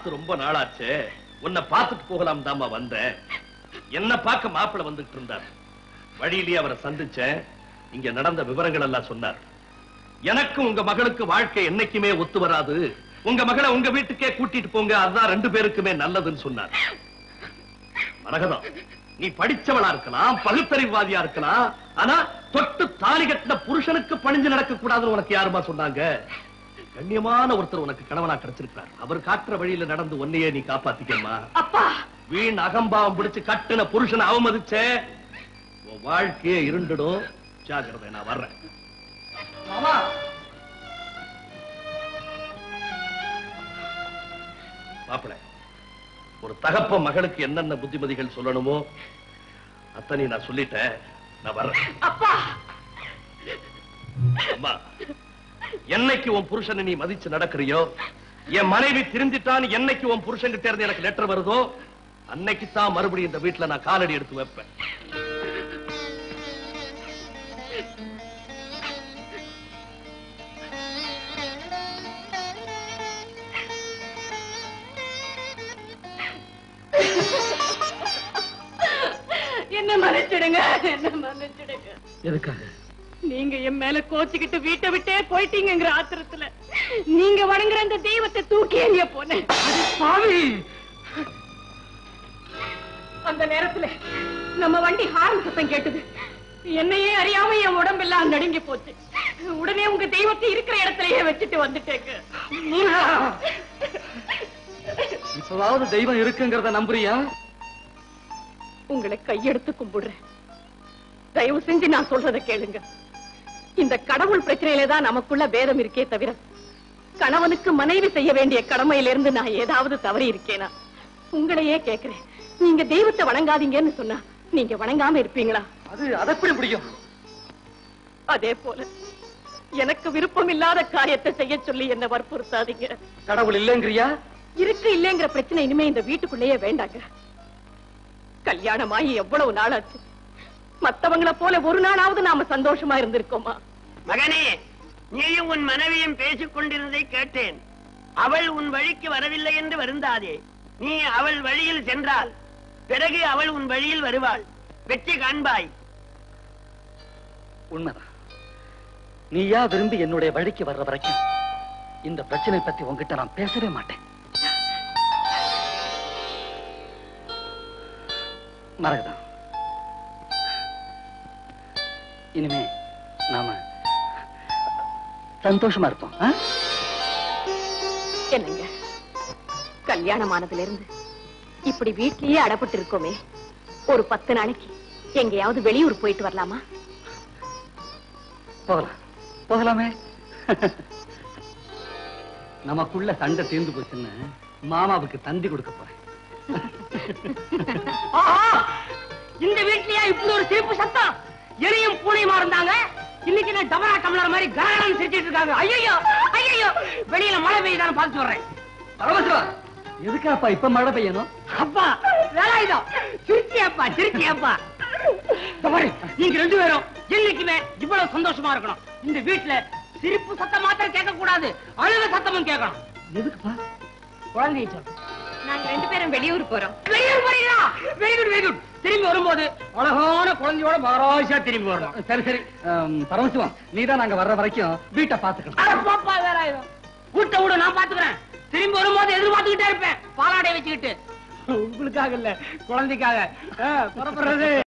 பார்த்து ரொம்ப நாளாச்சே உன்னை பார்த்துட்டு போகலாம் தாமா வந்தேன் என்ன பார்க்க மாப்பிள வந்துட்டு இருந்தார் வழியிலேயே அவரை சந்திச்சேன் இங்க நடந்த விவரங்கள் எல்லாம் சொன்னார் எனக்கு உங்க மகளுக்கு வாழ்க்கை என்னைக்குமே ஒத்து வராது உங்க மகளை உங்க வீட்டுக்கே கூட்டிட்டு போங்க அதுதான் ரெண்டு பேருக்குமே நல்லதுன்னு சொன்னார் மரகதம் நீ படிச்சவளா இருக்கலாம் பகுத்தறிவாதியா இருக்கலாம் ஆனா தொட்டு தாலி கட்டின புருஷனுக்கு பணிஞ்சு நடக்க கூடாதுன்னு உனக்கு யாருமா சொன்னாங்க கண்ணியமான ஒருத்தர் உனக்கு கணவனா கிடைச்சிருக்கார் அவர் காட்டுற வழியில நடந்து ஒன்னையே நீ காப்பாத்திக்கம்மா அப்பா வீண் அகம்பாவம் பிடிச்சு கட்டுன புருஷனை அவமதிச்சே உன் வாழ்க்கையே இருண்டுடும் ஜாகிரதை நான் வர்றேன் மாமா மாப்பிள ஒரு தகப்ப மகளுக்கு என்னென்ன புத்திமதிகள் சொல்லணுமோ அத்தனை நான் சொல்லிட்டேன் நான் வர்றேன் அப்பா அம்மா என்னைக்கு உன் புருஷனை நீ மதிச்சு நடக்கறியோ என் மனைவி திருந்திட்டான்னு என்னைக்கு உன் புருஷன் கிட்ட இருந்து எனக்கு லெட்டர் வருதோ அன்னைக்கு தான் மறுபடியும் இந்த வீட்டுல நான் காலடி எடுத்து வைப்பேன் என்ன மன்னிச்சிடுங்க என்ன மன்னிச்சிடுங்க எதுக்காக நீங்க என் மேல கோச்சுக்கிட்டு வீட்டை விட்டே போயிட்டீங்கங்கிற ஆத்திரத்துல நீங்க வணங்குற அந்த தெய்வத்தை தூக்கி எறிய போனேன் பாவி அந்த நேரத்துல நம்ம வண்டி ஹார்ன் சத்தம் கேட்டது என்னையே அறியாம என் உடம்பெல்லாம் நடுங்கி போச்சு உடனே உங்க தெய்வத்தை இருக்கிற இடத்துலயே வச்சுட்டு வந்துட்டேங்க இப்பவாவது தெய்வம் இருக்குங்கிறத நம்புறியா உங்களை கையெடுத்து கும்பிடுறேன் தயவு செஞ்சு நான் சொல்றத கேளுங்க இந்த கடவுள் பிரச்சனையில தான் நமக்குள்ள பேதம் இருக்கே தவிர கணவனுக்கு மனைவி செய்ய வேண்டிய கடமையிலிருந்து நான் ஏதாவது தவறி இருக்கேனா உங்களையே கேக்குறேன் நீங்க தெய்வத்தை வணங்காதீங்கன்னு சொன்னா நீங்க வணங்காம இருப்பீங்களா அது அதை எப்படி முடியும் அதே போல எனக்கு விருப்பம் இல்லாத காரியத்தை செய்ய சொல்லி என்ன வற்புறுத்தாதீங்க கடவுள் இல்லைங்கிறியா இருக்கு இல்லைங்கிற பிரச்சனை இனிமே இந்த வீட்டுக்குள்ளேயே வேண்டாங்க கல்யாணமாகி எவ்வளவு நாளாச்சு மத்தவங்கள போல ஒரு நாளாவது நாம சந்தோஷமா இருந்திருக்கோமா மகனே நீயும் உன் மனைவியும் பேசிக் கொண்டிருந்ததை கேட்டேன் அவள் உன் வழிக்கு வரவில்லை என்று வருந்தாதே நீ அவள் வழியில் சென்றால் பிறகு அவள் உன் வழியில் வருவாள் வெற்றி காண்பாய் உண்மைதான் நீயா விரும்பி என்னுடைய வழிக்கு வர்ற வரைக்கும் இந்த பிரச்சனை பத்தி உன்கிட்ட நான் பேசவே மாட்டேன் மறக்குதான் இனிமே நாம சந்தோஷமா இருப்போம் ஆ? என்னங்க கல்யாணமானதுல இருந்து இப்படி வீட்லயே அடப்பட்டு இருக்கோமே ஒரு பத்து நாளைக்கு எங்கேயாவது வெளியூர் போயிட்டு வரலாமா போகலாம் போகலாமே நமக்குள்ள சண்டை தீர்ந்து போச்சுன்னு மாமாவுக்கு தந்தி கொடுக்க போறேன் இந்த வீட்லயா இப்படி ஒரு சிரிப்பு சத்தம் எரியும் பூனையுமா இருந்தாங்க இன்னைக்கு நான் டபரா டம்ளர் மாதிரி கரகரம் சிரிச்சிட்டு இருக்காங்க ஐயோ ஐயோ வெளியில மழை பெய்யுதான்னு பார்த்து சொல்றேன் பரமசிவா எதுக்காப்பா இப்ப மழை பெய்யணும் அப்பா வேலாயுதம் சிரிச்சியாப்பா சிரிச்சியாப்பா இதோ பாரு, நீங்க ரெண்டு பேரும் என்னைக்குமே இவ்வளவு சந்தோஷமா இருக்கணும் இந்த வீட்டுல சிரிப்பு சத்தம் மாத்திரம் கேட்க கூடாது அழுத சத்தமும் கேட்கணும் எதுக்குப்பா குழந்தைய சொல்லு நாங்க ரெண்டு பேரும் வெளியூர் போறோம் வெளியூர் போறீங்களா வெரி குட் வெரி குட் திரும்பி வரும்போது அழகான குழந்தையோட மகராசியா திரும்பி வரணும் சரி சரி ஆம், பரமசிவம் நீதான் நாங்க வர்ற வரைக்கும் வீட்டை பாத்துக்கணும் அட பாப்பா வேலாயுதம் வீட்டை விடு நான் பாத்துக்கிறேன் திரும்பி வரும்போது எதிர்பார்த்துக்கிட்டே இருப்பேன் பாலாடை வச்சுக்கிட்டு உங்களுக்காக இல்ல குழந்தைக்காக ஆ, புறப்படுறது